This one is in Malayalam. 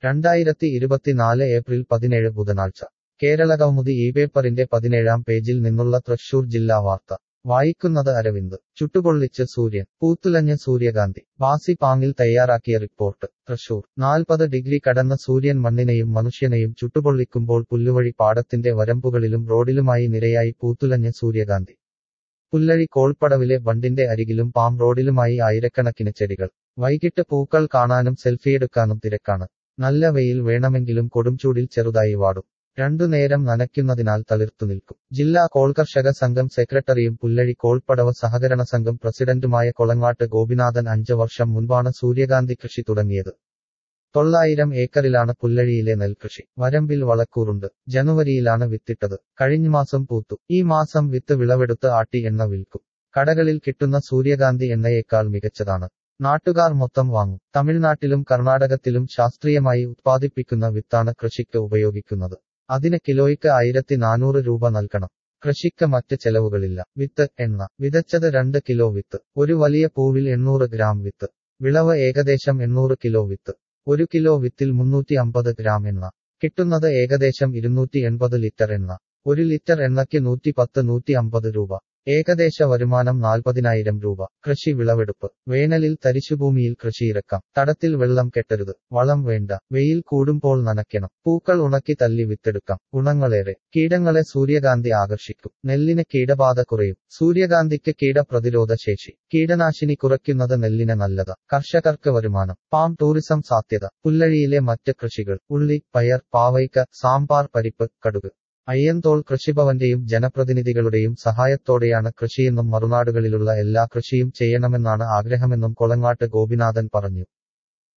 രണ്ടായിരത്തി ഇരുപത്തിനാല് ഏപ്രിൽ പതിനേഴ് ബുധനാഴ്ച കേരളകൗമുദി ഈ പേപ്പറിന്റെ പതിനേഴാം പേജിൽ നിന്നുള്ള തൃശൂർ ജില്ലാ വാർത്ത വായിക്കുന്നത് അരവിന്ദ് ചുട്ടുപൊള്ളിച്ച് സൂര്യൻ പൂത്തുലഞ്ഞ് സൂര്യകാന്തി ബാസി പാങ്ങിൽ തയ്യാറാക്കിയ റിപ്പോർട്ട് തൃശൂർ നാൽപ്പത് ഡിഗ്രി കടന്ന സൂര്യൻ മണ്ണിനെയും മനുഷ്യനെയും ചുട്ടുപൊള്ളിക്കുമ്പോൾ പുല്ലുവഴി പാടത്തിന്റെ വരമ്പുകളിലും റോഡിലുമായി നിരയായി പൂത്തുലഞ്ഞ് സൂര്യകാന്തി പുല്ലഴി കോൾപ്പടവിലെ ബണ്ടിന്റെ അരികിലും പാം റോഡിലുമായി ആയിരക്കണക്കിന് ചെടികൾ വൈകിട്ട് പൂക്കൾ കാണാനും സെൽഫിയെടുക്കാനും തിരക്കാണ് നല്ല വെയിൽ വേണമെങ്കിലും കൊടുംചൂടിൽ ചെറുതായി വാടും രണ്ടു നേരം നനയ്ക്കുന്നതിനാൽ തളിർത്തു നിൽക്കും ജില്ലാ കോൾകർഷക സംഘം സെക്രട്ടറിയും പുല്ലഴി കോൾപ്പടവ സഹകരണ സംഘം പ്രസിഡന്റുമായ കൊളങ്ങാട്ട് ഗോപിനാഥൻ അഞ്ച് വർഷം മുൻപാണ് സൂര്യകാന്തി കൃഷി തുടങ്ങിയത് തൊള്ളായിരം ഏക്കറിലാണ് പുല്ലഴിയിലെ നെൽകൃഷി വരമ്പിൽ വളക്കൂറുണ്ട് ജനുവരിയിലാണ് വിത്തിട്ടത് കഴിഞ്ഞ മാസം പൂത്തു ഈ മാസം വിത്ത് വിളവെടുത്ത് ആട്ടി എണ്ണ വിൽക്കും കടകളിൽ കിട്ടുന്ന സൂര്യകാന്തി എണ്ണയേക്കാൾ മികച്ചതാണ് നാട്ടുകാർ മൊത്തം വാങ്ങും തമിഴ്നാട്ടിലും കർണാടകത്തിലും ശാസ്ത്രീയമായി ഉത്പാദിപ്പിക്കുന്ന വിത്താണ് കൃഷിക്ക് ഉപയോഗിക്കുന്നത് അതിന് കിലോയ്ക്ക് ആയിരത്തി നാനൂറ് രൂപ നൽകണം കൃഷിക്ക് മറ്റ് ചെലവുകളില്ല വിത്ത് എണ്ണ വിതച്ചത് രണ്ട് കിലോ വിത്ത് ഒരു വലിയ പൂവിൽ എണ്ണൂറ് ഗ്രാം വിത്ത് വിളവ് ഏകദേശം എണ്ണൂറ് കിലോ വിത്ത് ഒരു കിലോ വിത്തിൽ മുന്നൂറ്റി അമ്പത് ഗ്രാം എണ്ണ കിട്ടുന്നത് ഏകദേശം ഇരുന്നൂറ്റി എൺപത് ലിറ്റർ എണ്ണ ഒരു ലിറ്റർ എണ്ണയ്ക്ക് നൂറ്റി പത്ത് നൂറ്റി അമ്പത് രൂപ ഏകദേശ വരുമാനം നാൽപ്പതിനായിരം രൂപ കൃഷി വിളവെടുപ്പ് വേനലിൽ തരിശുഭൂമിയിൽ കൃഷിയിറക്കാം തടത്തിൽ വെള്ളം കെട്ടരുത് വളം വേണ്ട വെയിൽ കൂടുമ്പോൾ നനയ്ക്കണം പൂക്കൾ ഉണക്കി തല്ലി വിത്തെടുക്കാം ഗുണങ്ങളേറെ കീടങ്ങളെ സൂര്യകാന്തി ആകർഷിക്കും നെല്ലിന് കീടബാധ കുറയും സൂര്യകാന്തിക്ക് കീടപ്രതിരോധ ശേഷി കീടനാശിനി കുറയ്ക്കുന്നത് നെല്ലിന് നല്ലത് കർഷകർക്ക് വരുമാനം പാം ടൂറിസം സാധ്യത പുല്ലഴിയിലെ മറ്റ് കൃഷികൾ ഉള്ളി പയർ പാവയ്ക്ക സാമ്പാർ പരിപ്പ് കടുക് അയ്യന്തോൾ കൃഷിഭവന്റെയും ജനപ്രതിനിധികളുടെയും സഹായത്തോടെയാണ് കൃഷിയെന്നും മറുനാടുകളിലുള്ള എല്ലാ കൃഷിയും ചെയ്യണമെന്നാണ് ആഗ്രഹമെന്നും കൊളങ്ങാട്ട് ഗോപിനാഥൻ പറഞ്ഞു